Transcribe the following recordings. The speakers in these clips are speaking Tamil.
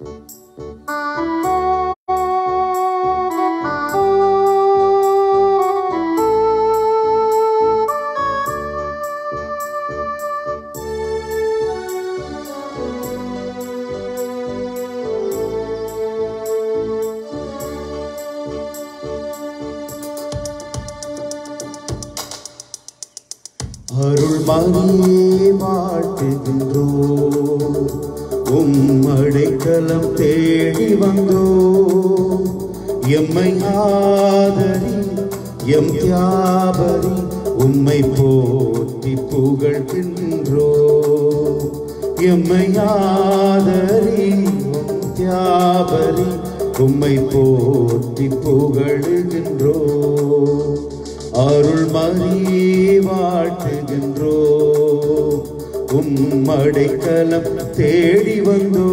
அருள் மணியே வாழ்த்துகின்றோ உம் அடைக்கலம் தேடி வந்தோ எம்மை ஆதரி எம் தியாபரி உம்மை போற்றி புகழ்கின்றோ எம்மை ஆதரி உம் தியாபரி உம்மை போற்றி புகழுகின்றோ அருள் மணி வாழ்த்துகின்றோ உம் அடைக்கலம் தேடி வந்தோ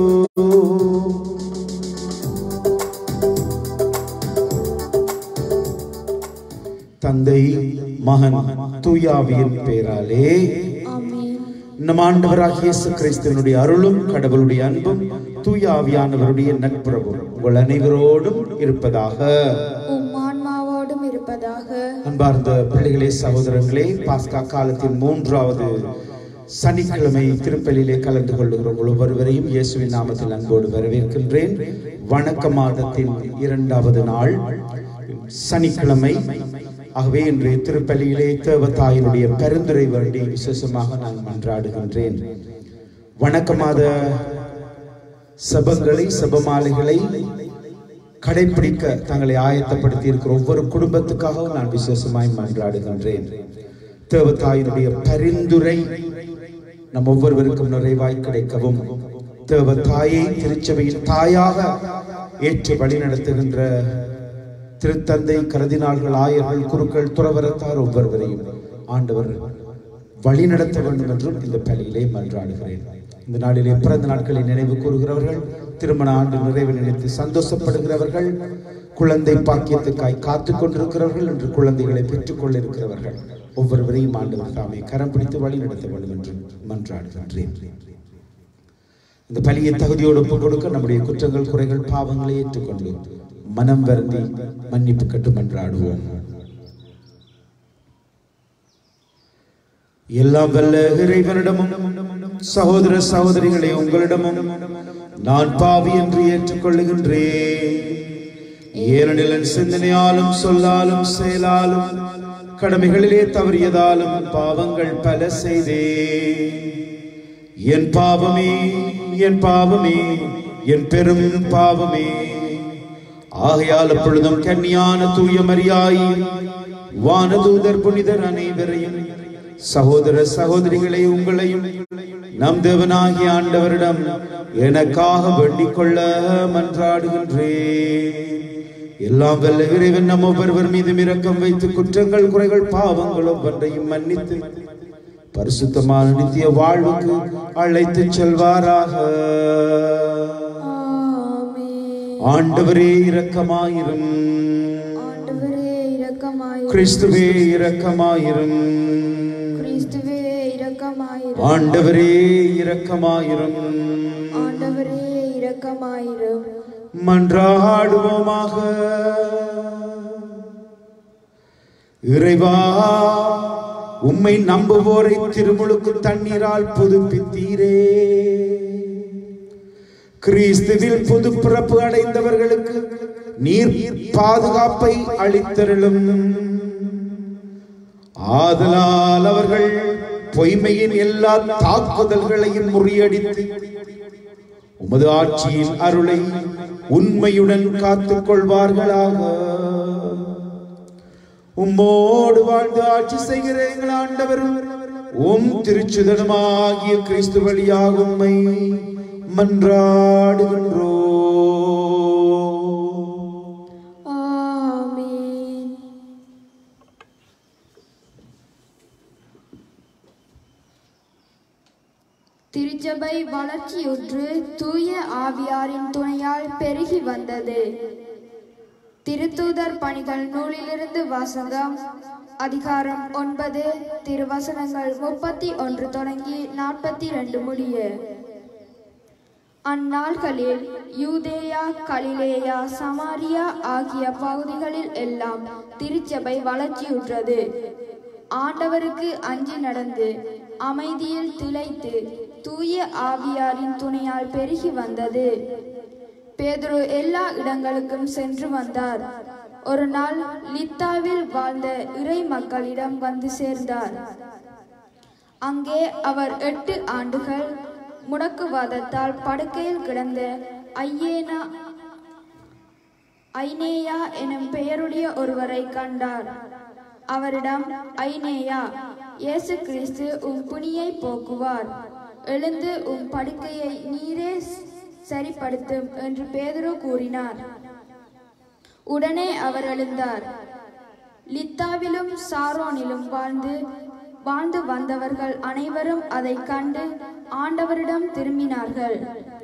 தந்தை மகன் தூயாவியின் பேராலே ஆமென் நம் ஆண்டவராகிய இயேசு கிறிஸ்துவனுடைய அருளும் கடவுளுடைய அன்பும் தூய ஆவியானவருடைய நட்புறவும் உங்கள் அனைவரோடும் இருப்பதாக உம் ஆன்மாவோடும் இருப்பதாக அன்பார்ந்த பிள்ளைகளே சகோதரர்களே பாஸ்கா காலத்தின் மூன்றாவது சனிக்கிழமை திருப்பலியிலே கலந்து கொள்ளுகிற உங்கள் ஒவ்வொருவரையும் இயேசுவின் நாமத்தில் அன்போடு வரவேற்கின்றேன் வணக்க மாதத்தின் இரண்டாவது நாள் சனிக்கிழமை ஆகவே இன்றைய திருப்பலியிலே தேவதாயினுடைய பரிந்துரை வேண்டி விசேஷமாக நான் மன்றாடுகின்றேன் வணக்க மாத சபங்களை சபமாலைகளை கடைபிடிக்க தங்களை ஆயத்தப்படுத்தி இருக்கிற ஒவ்வொரு குடும்பத்துக்காகவும் நான் விசேஷமாய் மன்றாடுகின்றேன் தேவதாயினுடைய பரிந்துரை நம் ஒவ்வொருவருக்கும் நிறைவாய் கிடைக்கவும் தேவதாயை திருச்சபையின் தாயாக ஏற்று வழி நடத்துகின்ற திருத்தந்தை கருதினாள்கள் ஆயர்கள் குருக்கள் துறவரத்தார் ஒவ்வொருவரையும் ஆண்டவர் வழி நடத்த வேண்டும் என்றும் இந்த பலியிலே மன்றாடுகிறேன் இந்த நாளிலே பிறந்த நாட்களை நினைவு கூறுகிறவர்கள் திருமண ஆண்டு நிறைவு நினைத்து சந்தோஷப்படுகிறவர்கள் குழந்தை பாக்கியத்துக்காய் காத்துக் கொண்டிருக்கிறவர்கள் என்று குழந்தைகளை பெற்றுக்கொள்ள இருக்கிறவர்கள் ஒவ்வொருவரையும் ஆண்டவர் தாமே கரம் பிடித்து வழி நடத்த வேண்டும் என்று மன்றாடுகின்றேன் இந்த பலியை தகுதியோடு ஒப்புக் கொடுக்க நம்முடைய குற்றங்கள் குறைகள் பாவங்களை ஏற்றுக்கொண்டு மனம் வருந்தி மன்னிப்பு கட்டு மன்றாடுவோம் எல்லாம் வல்ல இறைவனிடமும் சகோதர சகோதரிகளே உங்களிடமும் நான் பாவி என்று ஏற்றுக்கொள்ளுகின்றேன் ஏனெனில் என் சிந்தனையாலும் சொல்லாலும் செயலாலும் கடமைகளிலே தவறியதாலும் பாவங்கள் பல செய்தே என் பாவமே என் பாவமே என் பெரும் பாவமே ஆகையால் அப்பொழுதும் கன்னியான தூய மரியாய் வானதூதர் புனிதர் அனைவரையும் சகோதர சகோதரிகளை உங்களையும் நம் தேவனாகிய ஆண்டவரிடம் எனக்காக வேண்டிக் கொள்ள மன்றாடுகின்றேன் எல்லாம் வல்ல இறைவன் நம் ஒவ்வொருவர் மீதும் இரக்கம் வைத்து குற்றங்கள் குறைகள் பாவங்கள் ஒவ்வொன்றையும் மன்னித்து பரிசுத்தமான நித்திய வாழ்வுக்கு அழைத்துச் செல்வாராக ஆமென் ஆண்டவரே இரக்கமாயிரும் ஆண்டவரே இரக்கமாயிரும் கிறிஸ்துவே இரக்கமாயிரும் கிறிஸ்துவே இரக்கமாயிரும் ஆண்டவரே இரக்கமாயிரும் ஆண்டவரே இரக்கமாயிரும் மன்றாடுவோமாக இறைவா உம்மை நம்புவோரை திருமுழுக்கு தண்ணீரால் புதுப்பித்தீரே கிறிஸ்துவில் புது பிறப்பு அடைந்தவர்களுக்கு நீர் பாதுகாப்பை அளித்தருளும் ஆதலால் அவர்கள் பொய்மையின் எல்லா தாக்குதல்களையும் முறியடித்து உமது ஆட்சியின் அருளை உண்மையுடன் காத்துக் கொள்வார்களாக உம்மோடு வாழ்ந்து ஆட்சி செய்கிற எங்கள் ஆண்டவரும் உம் திருச்சுதனமாகிய கிறிஸ்து வழியாக உம்மை மன்றாடுகின்றோ ஆமென் திருச்சபை வளர்ச்சியுற்று தூய ஆவியாரின் துணையால் பெருகி வந்தது திருத்தூதர் பணிகள் நூலிலிருந்து வாசகம் அதிகாரம் ஒன்பது திருவசனங்கள் முப்பத்தி ஒன்று தொடங்கி நாற்பத்தி ரெண்டு முடிய அந்நாள்களில் யூதேயா கலிலேயா சமாரியா ஆகிய பகுதிகளில் எல்லாம் திருச்சபை வளர்ச்சியுற்றது ஆண்டவருக்கு அஞ்சி நடந்து அமைதியில் திளைத்து தூய ஆவியாரின் துணையால் பெருகி வந்தது பேதுரு எல்லா இடங்களுக்கும் சென்று வந்தார் ஒரு நாள் லித்தாவில் வாழ்ந்த இறை மக்களிடம் வந்து சேர்ந்தார் அங்கே அவர் எட்டு ஆண்டுகள் முடக்குவாதத்தால் படுக்கையில் கிடந்த ஐயேனா ஐனேயா எனும் பெயருடைய ஒருவரை கண்டார் அவரிடம் ஐனேயா இயேசு கிறிஸ்து உம் பிணியை போக்குவார் எழுந்து உம் படுக்கையை நீரே சரிப்படுத்தும் என்று பேதுரு கூறினார் உடனே அவர் எழுந்தார் லித்தாவிலும் சாரோனிலும் வாழ்ந்து வாழ்ந்து வந்தவர்கள் அனைவரும் அதை கண்டு ஆண்டவரிடம் திரும்பினார்கள்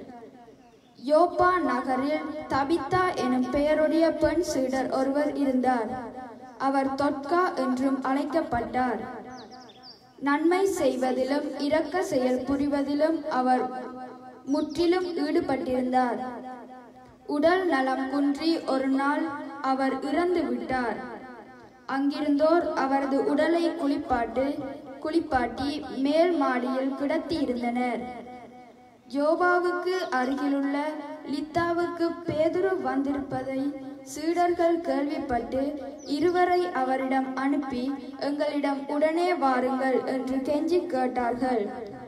யோப்பா நகரில் தபித்தா எனும் பெயருடைய பெண் சீடர் ஒருவர் இருந்தார் அவர் தொட்கா என்றும் அழைக்கப்பட்டார் நன்மை செய்வதிலும் இரக்க செயல் புரிவதிலும் அவர் முற்றிலும் ஈடுபட்டிருந்தார் உடல் நலம் குன்றி ஒரு நாள் அவர் இறந்து விட்டார் அங்கிருந்தோர் அவரது உடலை குளிப்பாட்டு குளிப்பாட்டி மேல் மாடியில் கிடத்தி இருந்தனர் யோவாவுக்கு அருகிலுள்ள லித்தாவுக்கு பேதுரு வந்திருப்பதை சீடர்கள் கேள்விப்பட்டு இருவரை அவரிடம் அனுப்பி எங்களிடம் உடனே வாருங்கள் என்று கெஞ்சி கேட்டார்கள்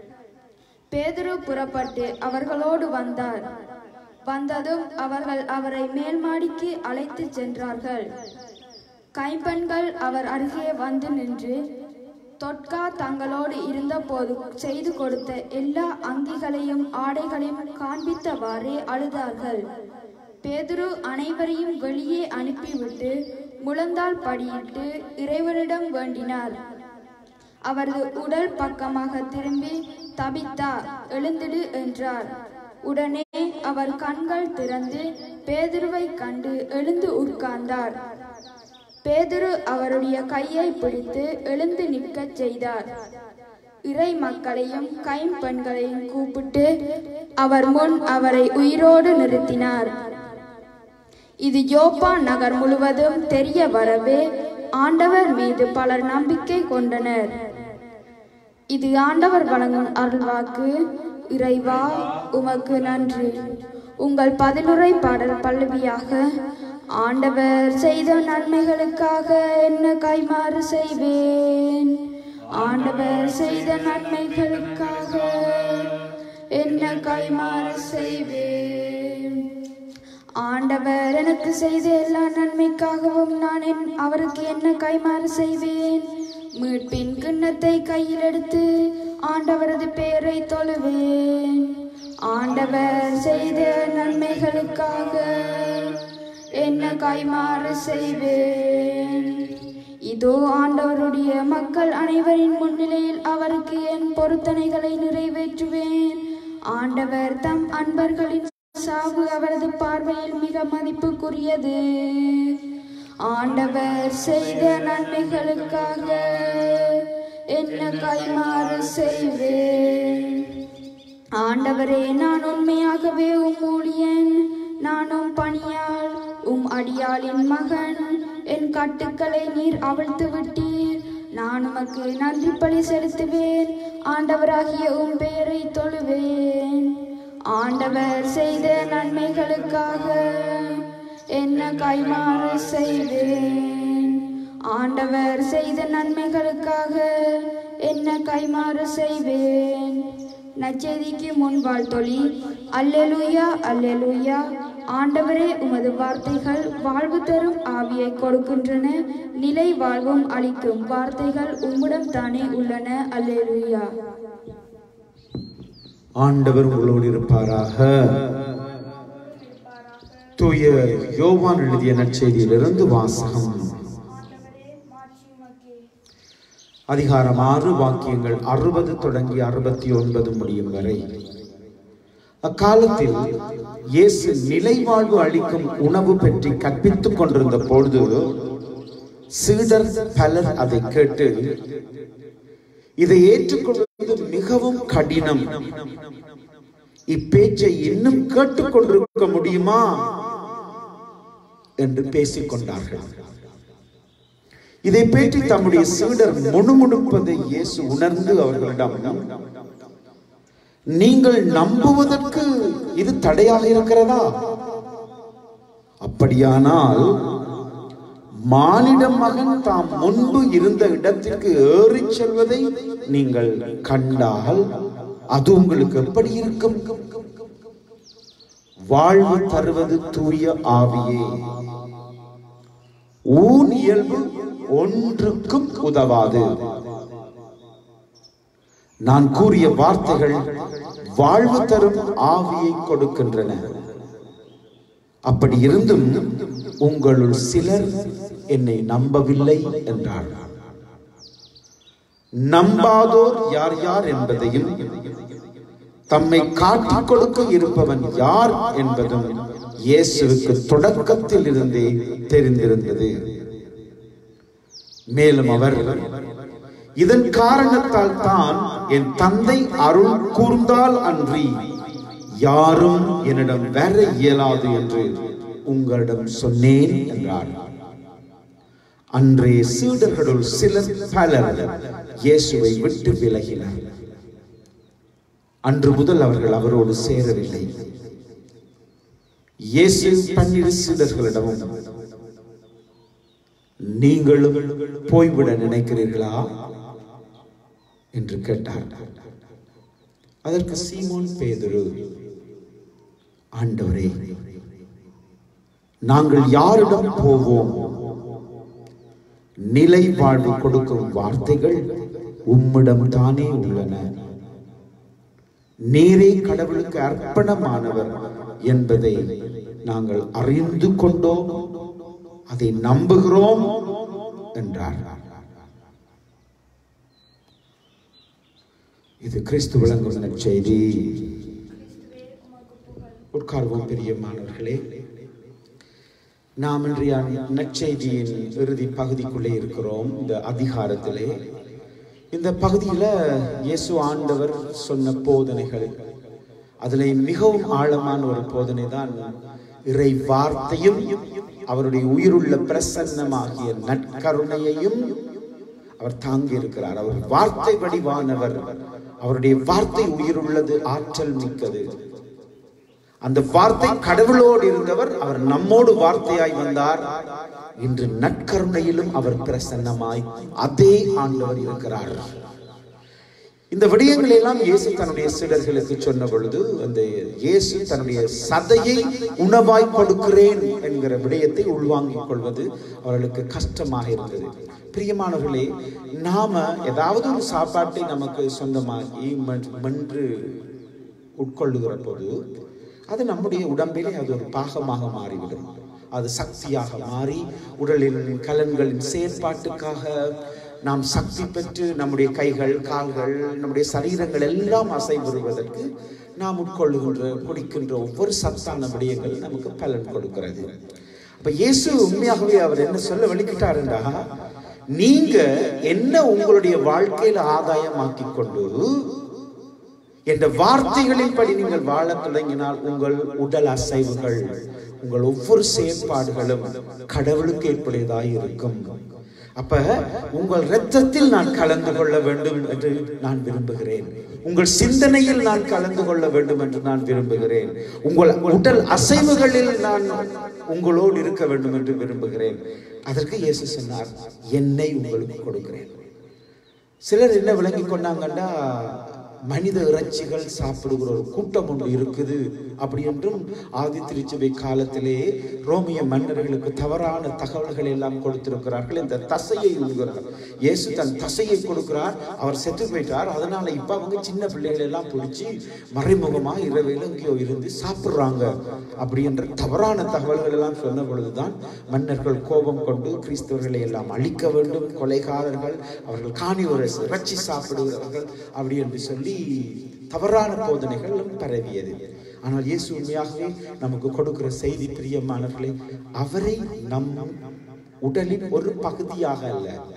பேதுரு புறப்பட்டு அவர்களோடு வந்தார் வந்ததும் அவர்கள் அவரை மேல் மாடிக்கு அழைத்துச் சென்றார்கள் கைம்பெண்கள் அவர் அருகே வந்து நின்று தொட்கா தங்களோடு இருந்தபோது செய்து கொடுத்த எல்லா அங்கிகளையும் ஆடைகளையும் காண்பித்தவாறே அழுதார்கள் பேதுரு அனைவரையும் வெளியே அனுப்பிவிட்டு முழந்தால் படியிட்டு இறைவனிடம் வேண்டினார் அவரது உடல் பக்கமாக திரும்பி தபித்தா எழுந்திடு என்றார் உடனே அவர் கண்கள் திறந்து பேதுருவை கண்டு எழுந்து உட்கார்ந்தார் பேதுரு அவருடைய கையை பிடித்து எழுந்து நிற்கச் செய்தார் இறை மக்களையும் கைம்பெண்களையும் கூப்பிட்டு அவர் முன் அவரை உயிரோடு நிறுத்தினார் இது யோப்பா நகர் முழுவதும் தெரிய வரவே ஆண்டவர் மீது பலர் நம்பிக்கை கொண்டனர் இது ஆண்டவர் வழங்கும் அருள்வாக்கு இறைவா உமக்கு நன்றி உங்கள் பதிலுரை பாடல் பல்லவியாக ஆண்டவர் செய்த நன்மைகளுக்காக என்ன கைமாறு செய்வேன் ஆண்டவர் செய்த நன்மைகளுக்காக என்ன கைமாறு செய்வேன் ஆண்டவர் எனக்கு செய்த எல்லா நன்மைக்காகவும் நான் என் அவருக்கு என்ன கைமாறு செய்வேன் மீட்பின் கிண்ணத்தை கையில் எடுத்து ஆண்டவரது பெயரை தொழுவேன் ஆண்டவர் செய்த நன்மைகளுக்காக என்ன கைமாறு செய்வேன் இதோ ஆண்டவருடைய மக்கள் அனைவரின் முன்னிலையில் அவருக்கு என் பொருத்தனைகளை நிறைவேற்றுவேன் ஆண்டவர் தம் அன்பர்களின் சாவு அவரது பார்வையில் மிக மதிப்புக்குரியது ஆண்டவர் செய்த நன்மைகளுக்காக என்ன கைமாறு செய்வேன் ஆண்டவரே நான் உண்மையாகவே உம் ஊழியன் நானும் பணியால் உம் அடியாளின் மகன் என் கட்டுக்களை நீர் அவிழ்த்து விட்டீர் நான் உமக்கு நன்றி பலி செலுத்துவேன் ஆண்டவராகிய உம் பெயரை தொழுவேன் ஆண்டவர் செய்த நன்மைகளுக்காக என்ன கைமாறு செய்வேன் ஆண்டவர் செய்த நன்மைகளுக்காக என்ன கைமாறு செய்வேன் நச்செய்திக்கு முன் வாழ்த்தொழி அல்லேலூயா அல்லேலூயா ஆண்டவரே உமது வார்த்தைகள் வாழ்வு தரும் ஆவியை கொடுக்கின்றன நிலை வாழ்வும் அளிக்கும் வார்த்தைகள் உம்மிடம் தானே உள்ளன அல்லேலூயா ஆண்டவர் உங்களோடு இருப்பாராக தூய யோவான் எழுதிய நற்செய்தியிலிருந்து வாசகம் அதிகாரம் ஆறு வாக்கியங்கள் அறுபது தொடங்கி அறுபத்தி ஒன்பது முடியும் வரை அக்காலத்தில் இயேசு நிலைவாழ்வு அளிக்கும் உணவு பற்றி கற்பித்துக் கொண்டிருந்த பொழுது சீடர் பலர் அதை கேட்டு இதை ஏற்றுக்கொள்வது மிகவும் கடினம் இப்பேச்சை இன்னும் கேட்டுக்கொண்டிருக்க முடியுமா என்று பேசிக் கொண்டார்கள் இதை பற்றி தம்முடைய சீடர் முணுமுணுப்பதை இயேசு உணர்ந்து அவர்களிடம் நீங்கள் நம்புவதற்கு இது தடையாக இருக்கிறதா அப்படியானால் மானிட மகன் தாம் முன்பு இருந்த இடத்திற்கு ஏறிச் செல்வதை நீங்கள் கண்டால் அது உங்களுக்கு எப்படி இருக்கும் வாழ்வு தருவது தூய ஆவியே ஊன் இயல்பு ஒன்றுக்கும் உதவாது நான் கூறிய வார்த்தைகள் வாழ்வு தரும் ஆவியை கொடுக்கின்றன அப்படி இருந்தும் உங்களுள் சிலர் என்னை நம்பவில்லை என்றார் நம்பாதோர் யார் யார் என்பதையும் தம்மை காட்டிக் கொடுக்க இருப்பவன் யார் என்பதும் இயேசுவுக்கு தொடக்கத்தில் இருந்தே தெரிந்திருந்தது மேலும் அவர் இதன் காரணத்தால் தான் என் தந்தை அருள் கூர்ந்தால் அன்றி யாரும் என்னிடம் வர இயலாது என்று உங்களிடம் சொன்னேன் என்றார் அன்றைய சீடர்களுள் சிலர் பலர் இயேசுவை விட்டு விலகினர் அன்று முதல் அவர்கள் அவரோடு சேரவில்லை இயேசு பன்னிரு சீடர்களிடமும் நீங்களும் போய்விட நினைக்கிறீர்களா என்று கேட்டார் அதற்கு சீமோன் பேதுரு ஆண்டவரே நாங்கள் யாரிடம் போவோம் நிலை வாழ்வு கொடுக்கும் வார்த்தைகள் உம்மிடம் தானே உள்ளன நீரே கடவுளுக்கு அர்ப்பணமானவர் என்பதை நாங்கள் அறிந்து கொண்டோம் அதை நம்புகிறோம் என்றார் இது கிறிஸ்து விளங்கும் செய்தி உட்கார்வோம் பிரியமானவர்களே நாம் இன்றைய நற்செய்தியின் இறுதி பகுதிக்குள்ளே இருக்கிறோம் இந்த அதிகாரத்திலே இந்த பகுதியில இயேசு ஆண்டவர் சொன்ன போதனைகள் அதில் மிகவும் ஆழமான ஒரு போதனை தான் இறை வார்த்தையும் அவருடைய உயிருள்ள பிரசன்னமாகிய நற்கருணையையும் அவர் தாங்கி இருக்கிறார் அவர் வார்த்தை வடிவானவர் அவருடைய வார்த்தை உயிருள்ளது ஆற்றல் மிக்கது அந்த வார்த்தை கடவுளோடு இருந்தவர் அவர் நம்மோடு வார்த்தையாய் வந்தார் இன்று நற்கருணையிலும் அவர் பிரசன்னமாய் அதே ஆண்டவர் இருக்கிறார் இந்த விடயங்களை எல்லாம் இயேசு தன்னுடைய சீடர்களுக்கு சொன்ன பொழுது அந்த இயேசு தன்னுடைய சதையை உணவாய் கொடுக்கிறேன் என்கிற விடயத்தை உள்வாங்கிக் கொள்வது அவர்களுக்கு கஷ்டமாக இருந்தது பிரியமானவர்களே நாம ஏதாவது ஒரு சாப்பாட்டை நமக்கு சொந்தமாகி மென்- மென்று உட்கொள்ளுகிற போது அது நம்முடைய உடம்பிலே அது ஒரு பாகமாக மாறிவிடும் அது சக்தியாக மாறி உடலின் கலன்களின் செயற்பாட்டுக்காக நாம் சக்தி பெற்று நம்முடைய கைகள் கால்கள் நம்முடைய சரீரங்கள் எல்லாம் அசைவுறுவதற்கு நாம் உட்கொள்ளுகின்ற குடிக்கின்ற ஒவ்வொரு சத்தான விடயங்கள் நமக்கு பலன் கொடுக்கிறது அப்ப இயேசு உண்மையாகவே அவர் என்ன சொல்ல வெளிக்கிட்டாருண்டா நீங்க என்ன உங்களுடைய வாழ்க்கையில ஆதாயமாக்கிக் கொண்டு என்ற வார்த்தைகளின்படி நீங்கள் வாழத் தொடங்கினால் உங்கள் உடல் அசைவுகள் உங்கள் ஒவ்வொரு செயற்பாடுகளும் கடவுளுக்கு ஏற்புடையதாய் இருக்கும் அப்ப உங்கள் இரத்தத்தில் நான் கலந்து கொள்ள வேண்டும் என்று நான் விரும்புகிறேன் உங்கள் சிந்தனையில் நான் கலந்து கொள்ள வேண்டும் என்று நான் விரும்புகிறேன் உங்கள் உடல் அசைவுகளில் நான் உங்களோடு இருக்க வேண்டும் என்று விரும்புகிறேன் அதற்கு இயேசு சொன்னார் என்னை உங்களுக்கு கொடுக்கிறேன் சிலர் என்ன விளங்கி கொண்டாங்கன்னா மனித இறைச்சிகள் சாப்பிடுகிற ஒரு கூட்டம் ஒன்று இருக்குது அப்படி என்றும் ஆதி திருச்சபை காலத்திலே ரோமிய மன்னர்களுக்கு தவறான தகவல்களை எல்லாம் கொடுத்திருக்கிறார்கள் இந்த தசையை உண்கிறார் இயேசு தன் தசையை கொடுக்கிறார் அவர் செத்து போயிட்டார் அதனால இப்ப அவங்க சின்ன பிள்ளைகள் எல்லாம் பிடிச்சி மறைமுகமா இரவையில் எங்கேயோ இருந்து சாப்பிடுறாங்க அப்படி என்ற தவறான தகவல்கள் எல்லாம் சொன்ன பொழுதுதான் மன்னர்கள் கோபம் கொண்டு கிறிஸ்தவர்களை எல்லாம் அழிக்க வேண்டும் கொலைகாரர்கள் அவர்கள் காணி ஒரு இறைச்சி சாப்பிடுகிறவர்கள் அப்படி என்று சொல்லி தவறான போதனைகள் பரவியது ஆனால் இயேசு உண்மையாகவே நமக்கு கொடுக்கிற செய்தி பிரியமானவர்களே அவரை நம் உடலின் ஒரு பகுதியாக அல்ல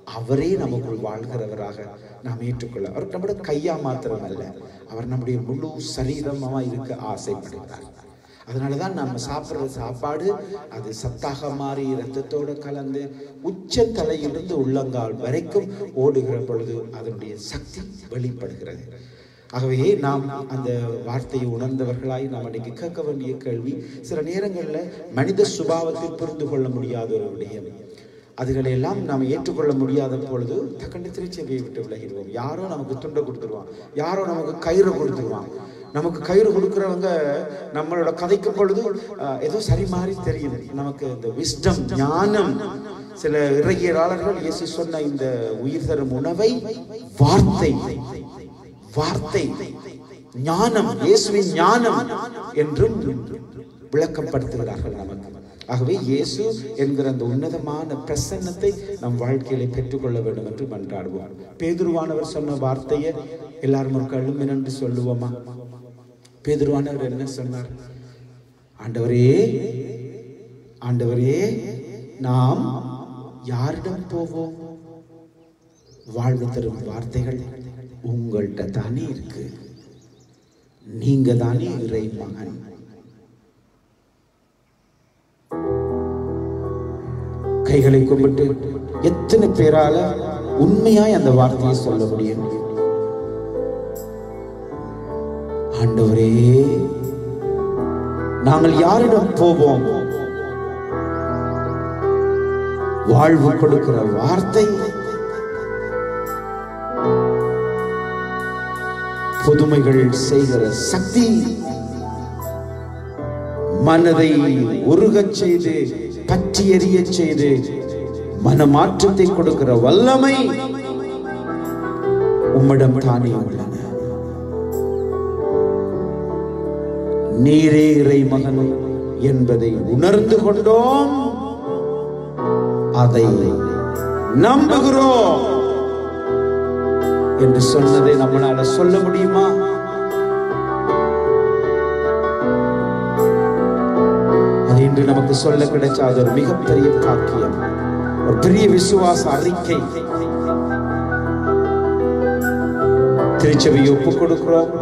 அவரே நமக்குள் வாழ்கிறவராக நாம் ஏற்றுக்கொள்ள அவர் நம்முடைய கையா மாத்திரம் அல்ல அவர் நம்முடைய முழு சரீரமா இருக்க ஆசைப்படுகிறார் அதனால தான் நம்ம சாப்பிட்ற சாப்பாடு அது சத்தாக மாறி இரத்தத்தோடு கலந்து உச்ச தலையிலிருந்து உள்ளங்கால் வரைக்கும் ஓடுகிற பொழுது அதனுடைய சக்தி வெளிப்படுகிறது ஆகவே நாம் அந்த வார்த்தையை உணர்ந்தவர்களாய் நாம் அன்றைக்கு கேட்க வேண்டிய கேள்வி சில நேரங்களில் மனித சுபாவத்தை புரிந்து கொள்ள முடியாத ஒரு விடயம் அதுகளை எல்லாம் நாம் ஏற்றுக்கொள்ள முடியாத பொழுது தக்கண்டு திருச்சபையை விட்டு விலகிடுவோம் யாரோ நமக்கு துண்டை கொடுத்துருவான் யாரோ நமக்கு கயிறு கொடுத்துருவான் நமக்கு கயிறு கொடுக்குறவங்க நம்மளோட கதைக்கும் பொழுது அஹ், ஏதோ சரி மாறி தெரியுது நமக்கு இந்த விஸ்டம் ஞானம் சில இறகியலாளர்கள் இயேசு சொன்ன இந்த உயிர் தரும் உணவை வார்த்தை வார்த்தை ஞானம் இயேசுவின் ஞானம் என்றும் விளக்கப்படுத்துகிறார்கள் நமக்கு ஆகவே இயேசு என்கிற அந்த உன்னதமான பிரசன்னத்தை நம் வாழ்க்கையில பெற்றுக்கொள்ள வேண்டும் என்று மன்றாடுவோம் பேதுருவானவர் சொன்ன வார்த்தையை எல்லாரும் ஒரு கழுமின் என்று சொல்லுவோமா பேதுருவானவர் என்ன சொன்னார் ஆண்டவரே ஆண்டவரே நாம் யாரிடம் போவோம் வாழ்வு தரும் வார்த்தைகள் உங்கள்கிட்ட தானே இருக்கு நீங்க தானே இறை மகன் கைகளை கும்பிட்டு எத்தனை பேரால உண்மையாய் அந்த வார்த்தையை சொல்ல முடியும் ஆண்டவரே நாங்கள் யாரிடம் போவோம் வாழ்வு கொடுக்கிற வார்த்தை புதுமைகள் செய்கிற சக்தி மனதை உருகச் செய்து பற்றி எறியச் செய்து மனமாற்றத்தை கொடுக்கிற வல்லமை உம்மிடம் தானே உள்ளன நீரே இறை மகன் என்பதை உணர்ந்து கொண்டோம் அதை நம்புகிறோம் என்று சொன்னதை நம்மளால சொல்ல முடியுமா அது இன்று நமக்கு சொல்ல கிடைச்ச அது ஒரு மிகப்பெரிய பாக்கியம் ஒரு பெரிய விசுவாச அறிக்கை திருச்சபையை ஒப்புக் கொடுக்கிறோம்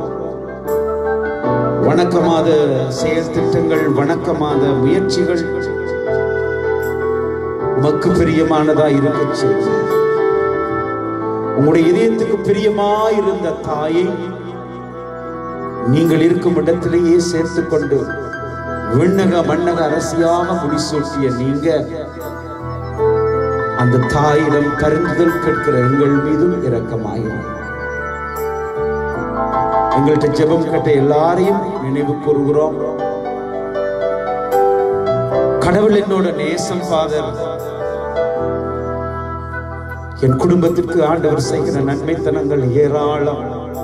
வணக்கமாத செயல் திட்டங்கள் வணக்கமாத முயற்சிகள் உமக்கு பிரியமானதா இருக்க செய்யும் உங்களுடைய இதயத்துக்கு பிரியமாயிருந்த தாயை நீங்கள் இருக்கும் இடத்திலேயே சேர்த்துக் கொண்டு விண்ணக மண்ணக அரசியாக முடிசூட்டிய நீங்க அந்த தாயிடம் பரிந்துதல் கேட்கிற எங்கள் மீதும் இரக்கமாயிரும் எங்கள்கிட்ட ஜெபம் கட்ட எல்லாரையும் நினைவு கூறுகிறோம் கடவுள் என்னோட நேசம் ஃபாதர் என் குடும்பத்திற்கு ஆண்டவர் செய்கிற நன்மைத்தனங்கள் ஏராளம்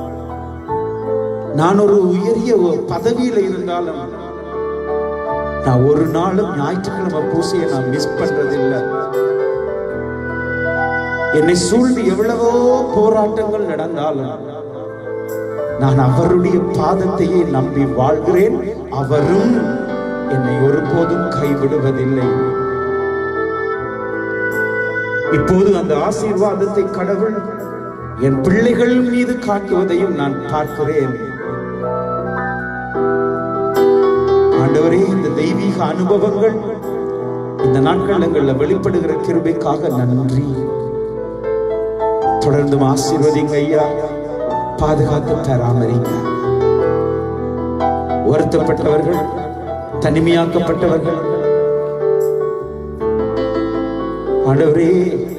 நான் ஒரு உயரிய ஒரு பதவியில இருந்தாலும் நான் ஒரு நாளும் ஞாயிற்றுக்கிழமை பூசையை நான் மிஸ் பண்றதில்லை என்னை சூழ்ந்து எவ்வளவோ போராட்டங்கள் நடந்தாலும் நான் அவருடைய பாதத்தையே நம்பி வாழ்கிறேன் அவரும் என்னை ஒருபோதும் கைவிடுவதில்லை இப்போது அந்த ஆசீர்வாதத்தை கடவுள் என் பிள்ளைகள் மீது காட்டுவதையும் நான் பார்க்கிறேன் ஆண்டவரே இந்த தெய்வீக அனுபவங்கள் இந்த நாட்கள் எங்கள்ல வெளிப்படுகிற கிருபைக்காக நன்றி தொடர்ந்து ஆசீர்வதிங்க ஐயா பாதுகாத்து பராமரிங்க வருத்தப்பட்டவர்கள் தனிமையாக்கப்பட்டவர்கள் ஆண்டவரே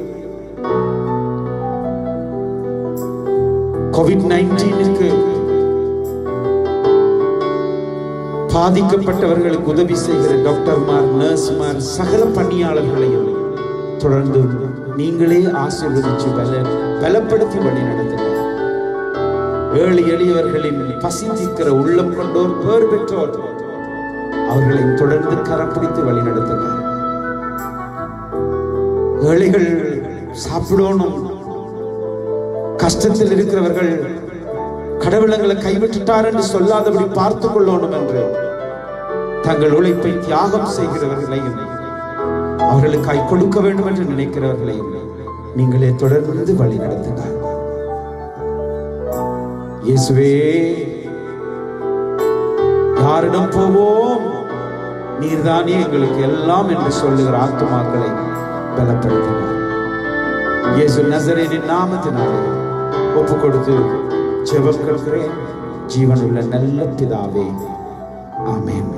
கோவிட் நைன்டீனுக்கு பாதிக்கப்பட்டவர்களுக்கு உதவி செய்கிற டாக்டர்மார் நர்ஸ்மார் சகல பணியாளர்களையும் தொடர்ந்து நீங்களே ஆசீர்வதிச்சு பல பலப்படுத்தி வழி நடத்துங்க ஏழை எளியவர்களின் பசி தீர்க்கிற உள்ளம் கொண்டோர் பேர் பெற்றோர் அவர்களை தொடர்ந்து கரம் பிடித்து வழி நடத்துங்க ஏழைகள் சாப்பிடணும் கஷ்டத்தில் இருக்கிறவர்கள் கடவுளங்களை கைவிட்டுட்டார் என்று சொல்லாதபடி பார்த்துக் கொள்ளணும் என்று தங்கள் உழைப்பை தியாகம் செய்கிறவர்களையும் அவர்களுக்காய் கொடுக்க வேண்டும் என்று நினைக்கிறவர்களையும் நீங்களே தொடர்ந்து வழி நடத்துங்க இயேசுவே யாரிடம் போவோம் நீர்தானே எங்களுக்கு எல்லாம் என்று சொல்லுகிற ஆத்துமாக்களை பலப்படுத்தினார் இயேசு நசரேனின் நாமத்தினாலே ஒப்பு கொடுத்து ஜெபம் கேட்கிறேன் ஜீவனுள்ள நல்ல பிதாவே ஆமென்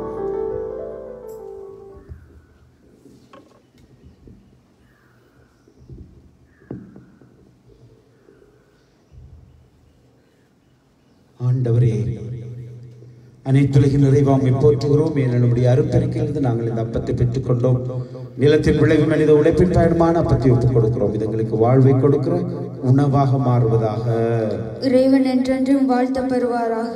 ஆண்டவரே அனைத்துலகின் நிறைவாமை போற்றுகிறோம் என்னுடைய அருப்பெருக்கிலிருந்து நாங்கள் இந்த அப்பத்தை பெற்றுக்கொண்டோம் நிலத்தின் விளைவு மனித உழைப்பின் பயணமான அப்பத்தை ஒப்புக் கொடுக்கிறோம் இது எங்களுக்கு வாழ்வை கொடுக்கிற உணவாக மாறுவதாக இறைவன் என்றென்றும் வாழ்த்த பெறுவாராக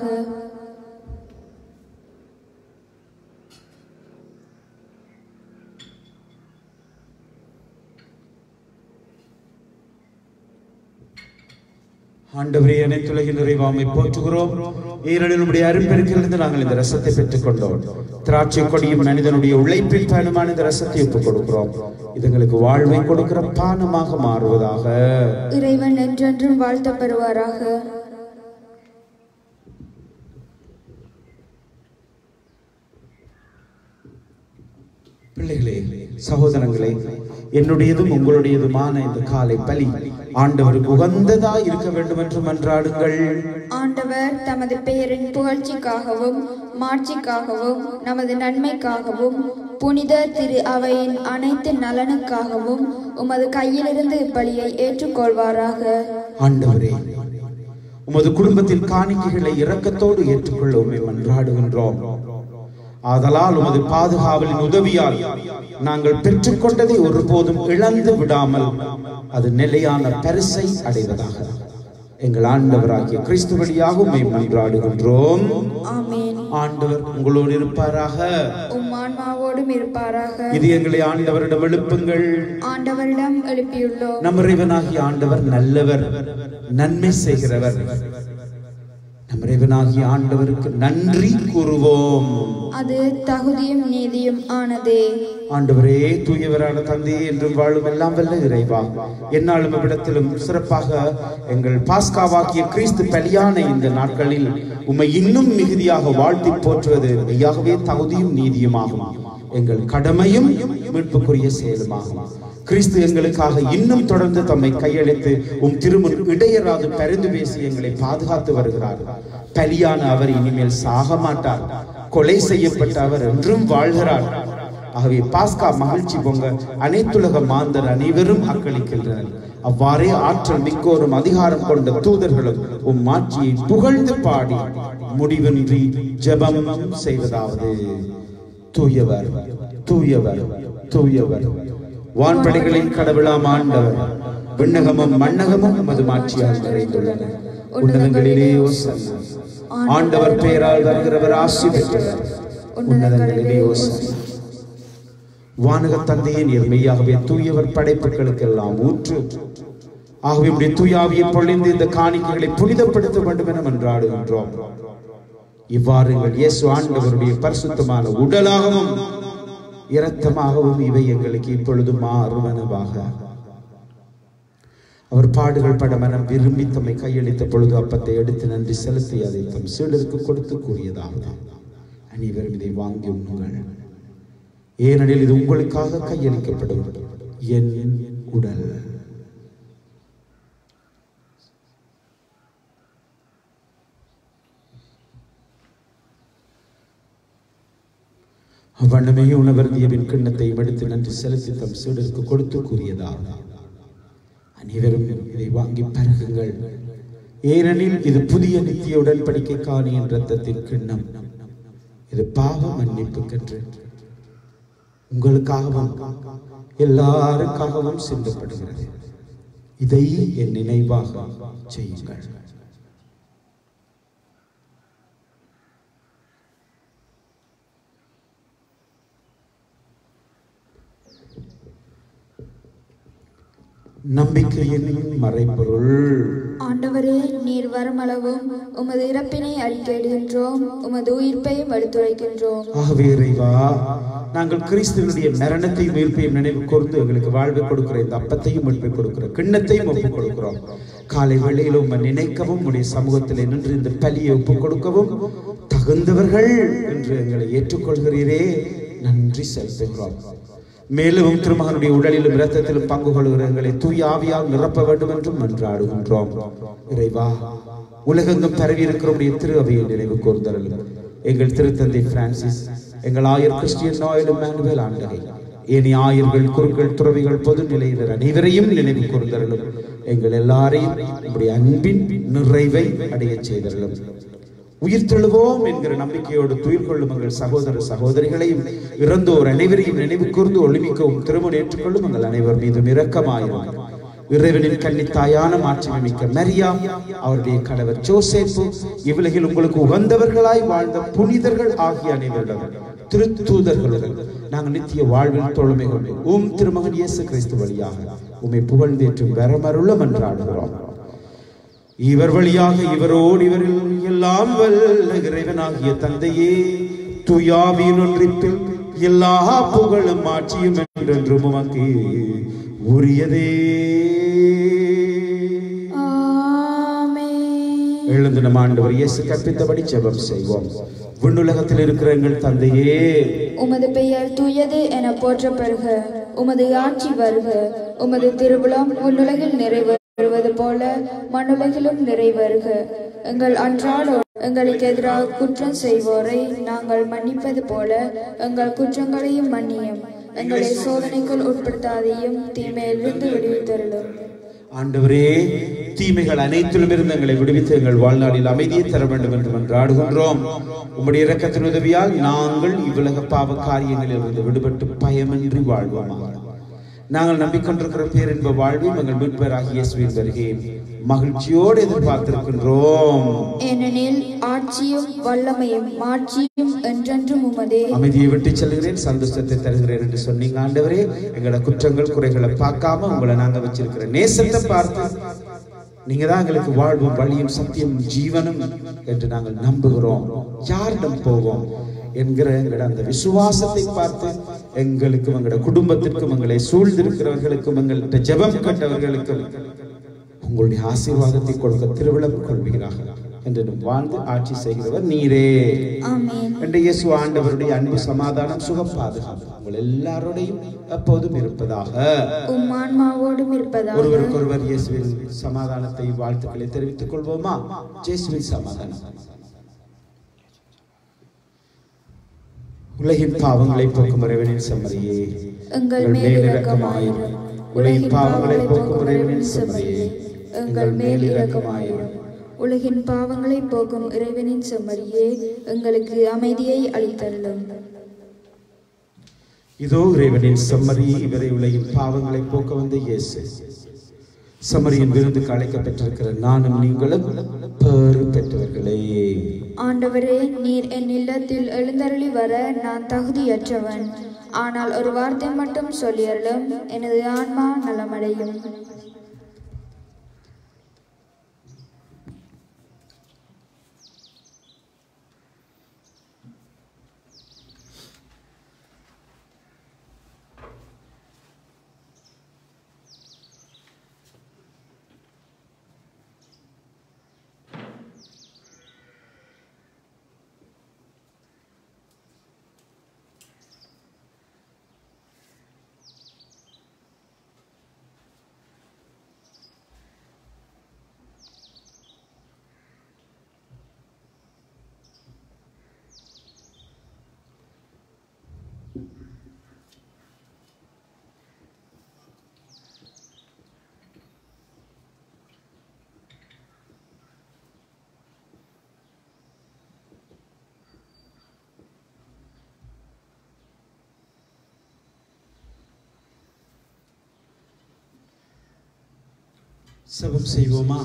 ஆண்டவரே அனைத்துலகின் நிறைவாமை போற்றுகிறோம் ஈரடில் நம்முடைய அரும்பெருக்கிலிருந்து நாங்கள் இந்த ரசத்தை பெற்றுக்கொண்டோம் திராட்சை கொடியும் மனிதனுடைய உழைப்பின் பயணமான இந்த ரசத்தை ஒப்புக் கொடுக்கிறோம் இது எங்களுக்கு வாழ்வை கொடுக்கிற பானமாக மாறுவதாக இறைவன் என்றென்றும் வாழ்த்த பெறுவாராக பிள்ளைகளே சகோதரங்களே என்னுடையதும் உங்களுடையதுமான இந்த காலை பலி ஆண்டவருக்கு உகந்ததா இருக்க வேண்டும் என்று மன்றாடுங்கள் ஆண்டவர் தமது பெயரின் புகழ்ச்சிக்காகவும் மாட்சிக்காகவும் நமது நன்மைக்காகவும் புனித திரு அவையின் அனைத்து நலனுக்காகவும் உமது கையிலிருந்து இப்பலியை ஏற்றுக்கொள்வாராக ஆண்டவரே உமது குடும்பத்தின் காணிக்கைகளை இரக்கத்தோடு ஏற்றுக்கொள்ள உண்மை மன்றாடுகின்றோம் ஆதலால் உமது பாதுகாவலின் உதவியால் நாங்கள் பெற்றுக்கொண்டதை ஒருபோதும் இழந்து விடாமல் அது நிலையான பரிசை அடைவதாக எங்கள் ஆண்டவராகிய கிறிஸ்து வழியாக உண்மை மன்றாடுகின்றோம் ஆமேன் ஆண்டவர் உங்களோடு இருப்பாராக உம் ஆன்மாவோடும் இருப்பாராக இது எங்களை ஆண்டவரிடம் எழுப்புங்கள் ஆண்டவரிடம் எழுப்பியுள்ளோம் நம் இறைவனாகிய ஆண்டவர் நல்லவர் நன்மை செய்கிறவர் நம் இறைவனாகிய ஆண்டவருக்கு நன்றி கூறுவோம் அது தகுதியும் நீதியும் ஆனதே ஆண்டவரே தூயவரான தந்தையே என்றும் வாழும் எல்லாம் வல்ல இறைவா என்னாலும் இவ்விடத்திலும் சிறப்பாக எங்கள் பாஸ்காவாக்கிய கிறிஸ்து பலியான இந்த நாட்களில் உம்மை இன்னும் மிகுதியாக வாழ்த்தி போற்றுவது மெய்யாகவே தகுதியும் நீதியுமாகும் எங்கள் கடமையும் மீட்புக்குரிய செயலுமாகும் கிறிஸ்து எங்களுக்காக இன்னும் தொடர்ந்து தம்மை கையளித்து உம் திருமுன் இடையராது பரிந்து பேசி எங்களை பாதுகாத்து வருகிறார் பலியான அவர் இனிமேல் சாக மாட்டார் கொலை செய்யப்பட்ட அவர் என்றும் வாழ்கிறார் ஆகவே பாஸ்கா மகிழ்ச்சி பொங்க அனைத்துலக மாந்தர் அனைவரும் அக்களிக்கின்றனர் அவ்வாறே ஆற்றல் மிக்கோரும் அதிகாரம் கொண்ட தூதர்களும் உம் மாட்சியை புகழ்ந்து பாடி முடிவின்றி ஜெபம் செய்வதாவது தூயவர் தூயவர் தூயவர் வான்படைகளின் கடவுளாம் ஆண்டவர் விண்ணகமும் மண்ணகமும் உமது மாட்சியால் நிறைந்துள்ளன உன்னதங்களிலே ஓசன்னா ஆண்டவர் பெயரால் வருகிறவர் ஆசி பெற்றவர் உன்னதங்களிலே ஓசன்னா வானக தந்தையே நீர் மெய்யாகவே தூயவர் படைப்புகளுக்கெல்லாம் ஊற்று ஆகவே உடைய தூயாவியை பொழிந்து இந்த காணிக்கைகளை புனிதப்படுத்த வேண்டும் என மன்றாடுகின்றோம் இவ்வாறு எங்கள் இயேசு ஆண்டவருடைய பரிசுத்தமான உடலாகவும் இரத்தமாகவும் இவை எங்களுக்கு இப்பொழுது மாறுவனவாக அவர் பாடுகள் பட மனம் விரும்பி தம்மை கையளித்த பொழுது அப்பத்தை எடுத்து நன்றி செலுத்தி அதை தம் சீடருக்கு கொடுத்து கூறியதாக அனைவரும் இதை வாங்கி உண்ணுங்கள் ஏனெனில் இது உங்களுக்காக கையளிக்கப்படும் என் உடல் அவ்வண்ணமே உணவருந்தியவின் கிண்ணத்தை எடுத்து நன்றி செலுத்தி தம் சீடருக்கு கொடுத்து கூறியதாக அனைவரும் இதை வாங்கி பருகுங்கள் ஏனெனில் இது புதிய நித்திய உடன்படிக்கைக்கான என் ரத்தத்தின் கிண்ணம் இது பாவ மன்னிப்புக்கென்று உங்களுக்காகவும் எல்லாருக்காகவும் சிந்தப்படுகிறது இதை என் நினைவாக செய்யுங்கள் நம்பிக்கையின் மறைபொருள் ஆண்டவரே நீர் வரமளவும் உமது இறப்பினை அறிக்கையிடுகின்றோம் உமது உயிர்ப்பையும் எடுத்துரைக்கின்றோம் ஆகவே இறைவா நாங்கள் கிறிஸ்துவனுடைய மரணத்தையும் உயிர்ப்பையும் நினைவு கூர்ந்து எங்களுக்கு வாழ்வை கொடுக்கிற இந்த அப்பத்தையும் மீட்பை கொடுக்கிற கிண்ணத்தையும் ஒப்புக் கொடுக்கிறோம் காலை வேளையில் உம்மை நினைக்கவும் உடைய சமூகத்தில் நின்று இந்த பலியை ஒப்புக் கொடுக்கவும் தகுந்தவர்கள் என்று எங்களை ஏற்றுக்கொள்கிறீரே நன்றி செலுத்துகிறோம் மேலும் திருமகனுடைய உடலிலும் இரத்தத்திலும் பங்கு கொள்கிற எங்களை தூய ஆவியால் நிரப்ப வேண்டும் என்றும் மன்றாடுகின்றோம் இறைவா உலகெங்கும் பரவி இருக்கிற திரு அவையை நினைவு கூர்ந்தருளும் எங்கள் திருத்தந்தை பிரான்சிஸ் எங்கள் ஆயர் கிறிஸ்டியன் நாயல் இம்மானுவேல் ஆண்டகை ஏனைய ஆயர்கள் குருக்கள் துறவிகள் பொது நிலையினர் அனைவரையும் நினைவு கூர்ந்தருளும் எங்கள் எல்லாரையும் நம்முடைய அன்பின் நிறைவை அடையச் செய்தருளும் உயிர்த்தெழுவோம் என்கிற நம்பிக்கையோடு துயிர் கொள்ளும் எங்கள் சகோதர சகோதரிகளையும் இறந்தோர் அனைவரையும் நினைவு கூர்ந்து ஒளிமிக்கவும் திருமணம் ஏற்றுக்கொள்ளும் எங்கள் அனைவர் மீதும் இரக்கமாயிரும் இறைவனின் கன்னித்தாயான மாட்சிமை மிக்க மரியாம் அவருடைய கணவர் ஜோசேப்பு இவ்வுலகில் உங்களுக்கு உகந்தவர்களாய் வாழ்ந்த புனிதர்கள் ஆகிய அனைவரிடம் திருத்தூதர்களுடன் நாங்கள் நித்திய வாழ்வில் தோழமை கொண்டு உம் திருமகன் இயேசு கிறிஸ்து வழியாக உம்மை புகழ்ந்தேற்றும் வரமருளம் என்றாடுகிறோம் இவர் வழியாக இவரோடு இவரில் எல்லாம் வல்ல இறைவனாகிய தந்தையே துயாவின் ஒன்றிப்பில் எல்லா புகழும் ஆட்சியும் என்றென்றும் உமக்கு உரியதே ஆமென் எழுந்து நம் ஆண்டவர் இயேசு கற்பித்தபடி ஜெபம் செய்வோம் விண்ணுலகத்தில் இருக்கிற எங்கள் தந்தையே உமது பெயர் தூயது என போற்றப்பெறுக உமது ஆட்சி வருக உமது திருவிழம் உன்னுலகில் நிறைவேறுவது போல மண்ணுலகிலும் நிறைவேறுக எங்கள் அன்றாட எங்களுக்கு எதிராக குற்றம் செய்வோரை நாங்கள் மன்னிப்பது போல எங்கள் குற்றங்களையும் மன்னியும் எங்களை சோதனைக்குள் உட்படுத்தாதையும் தீமையிலிருந்து விடுவித்தருளும் ஆண்டவரே தீமைகள் அனைத்திலும் இருந்து எங்களை விடுவித்து எங்கள் வாழ்நாளில் அமைதியை தர வேண்டும் என்று மன்றாடுகின்றோம் உம்முடைய இரக்கத்தின் உதவியால் நாங்கள் இவ்வுலக பாவ காரியங்களில் இருந்து விடுபட்டு பயமின்றி வாழ்வோமாக நாங்கள் நம்பிக்கொண்டிருக்கிற பேரின்ப வாழ்வையும் எங்கள் மீட்பராகிய இயேசுவின் வருகையை மகிழ்ச்சியோடு எதிர்பார்த்திருக்கின்றோம் ஏனெனில் ஆட்சியும் வல்லமையும் மாட்சியும் என்றென்றும் உமதே அமைதியை விட்டு செல்கிறேன் சந்தோஷத்தை தருகிறேன் என்று சொன்னீங்க ஆண்டவரே எங்களோட குற்றங்கள் குறைகளை பார்க்காம உங்களை நாங்க வச்சிருக்கிற நேசத்தை பார்த்து நீங்க தான் எங்களுக்கு வாழ்வும் வழியும் சத்தியம் ஜீவனும் என்று நாங்கள் நம்புகிறோம் யாரிடம் போவோம் என்கிற எங்களோட அந்த விசுவாசத்தை பார்த்து எங்களுக்கும் எங்களோட குடும்பத்திற்கும் எங்களை சூழ்ந்திருக்கிறவர்களுக்கும் எங்கள்கிட்ட ஜெபம் கட்டவர்களுக்கும் உங்களுடைய ஆசீர்வாதத்தை கொடுக்க திருவிழம் கொள்வீராக என்று வாழ்ந்து ஆட்சி செய்கிறவர் நீரே ஆமென் என்ற இயேசு ஆண்டவருடைய அன்பு சமாதானம் சுகம் பாதுகாப்பு உங்கள் எல்லாரோடையும் எப்போதும் இருப்பதாக உம் ஆன்மாவோடும் இருப்பதாக ஒருவருக்கு ஒருவர் இயேசுவின் சமாதானத்தை வாழ்த்துக்களை தெரிவித்துக் கொள்வோமா இயேசுவின் சமாதானம் உலகின் பாவங்களை போக்கும் இறைவனின் செம்மறியே எங்கள் மேல் இரக்கமாயிரும் உலகின் பாவங்களை போக்கும் இறைவனின் செம்மறியே எங்கள் மேல் இரக்கமாயிரும் உலகின் பாவங்களை போக்கும் இறைவனின் செம்மறியே எங்களுக்கு அமைதியை அளித்தருளும் இதோ இறைவனின் செம்மறி இவரை உலகின் பாவங்களை போக்க வந்த இயேசு செம்மறியின் விருந்துக்கு அழைக்கப்பட்டிருக்கிற நானும் நீங்களும் பேறு பெற்றவர்களே ஆண்டவரே நீர் என் இல்லத்தில் எழுந்தருளி வர நான் தகுதியற்றவன் ஆனால் ஒரு வார்த்தை மட்டும் சொல்லியருளும் எனது ஆன்மா நலமடையும் செபம் செய்வோமா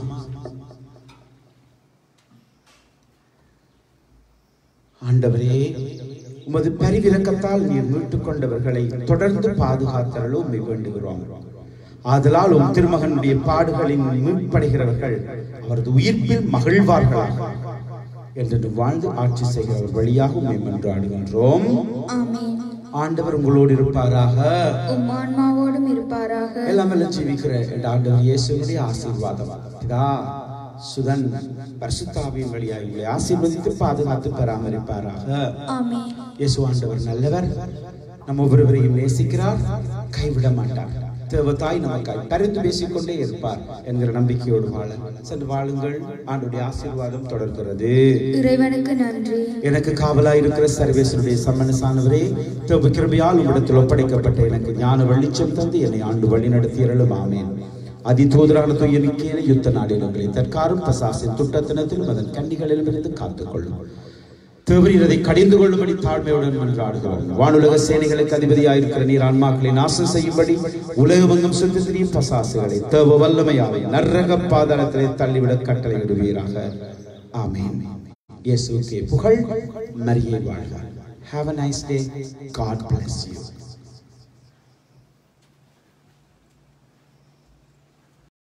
ஆண்டவரே உமது பரிவிரக்கத்தால் நீர் மீட்டுக் கொண்டவர்களை தொடர்ந்து பாதுகாத்தரலும் உம்மை வேண்டுகிறோம் ஆதலால் உம் திருமகனுடைய பாடுகளின் மீட்படைகிறவர்கள் அவரது உயிர்ப்பில் மகிழ்வார்களாக என்று வாழ்ந்து ஆட்சி செய்கிறவர் வழியாக உண்மை மன்றாடுகின்றோம் ஆமென் ஆண்டவர் உங்களோடு இருப்பாராக உம் ஆன்மாவோடும் இருப்பாராக எல்லாம் எல்லாம் ஜீவிக்கிற என்ற ஆண்டவர் இயேசுனுடைய ஆசீர்வாதம் இதா சுதன் பரிசுத்தாவியின் வழியாக உங்களை ஆசீர்வதித்து பாதுகாத்து பராமரிப்பாராக ஆமென் இயேசு ஆண்டவர் நல்லவர் நம்ம ஒவ்வொருவரையும் நேசிக்கிறார் கைவிட மாட்டார் தேவதாய் நமக்காய் பரிந்து பேசிக்கொண்டே இருப்பார் என்கிற நம்பிக்கையோடு வாழ சென்று வாழுங்கள் ஆண்டுடைய ஆசீர்வாதம் தொடர்கிறது இறைவனுக்கு நன்றி எனக்கு காவலாய் இருக்கிற சர்வேசனுடைய சம்மனசானவரே தேவ கிருபையால் உம்மிடத்தில் ஒப்படைக்கப்பட்ட எனக்கு ஞான வெளிச்சம் தந்து என்னை ஆண்டு வழி நடத்தியருளும் ஆமேன் அதிதூதரான துயரிக்கேன யுத்த நாடினங்களை தற்காரும் பசாசின் துட்டத்தினத்திலும் அதன் கண்ணிகளிலும் இருந்து காத்துக்கொள்ளும் தேவரீர் அதை கடிந்து கொள்ளும்படி தாழ்மையுடன் மன்றாடுகிறோம் வானுலக சேனைகளுக்கு அதிபதியாயிருக்கிற நீர் ஆன்மாக்களை நாசம் செய்யும்படி உலகமெங்கும் சுற்றி திரியும் பசாசுகளை தேவ வல்லமையாவை நரக பாதாளத்திலே தள்ளிவிட கட்டளையிடுவீராக ஆமென் இயேசுவுக்கே புகழ் மரியை வாழ்க Have a nice day. God bless you.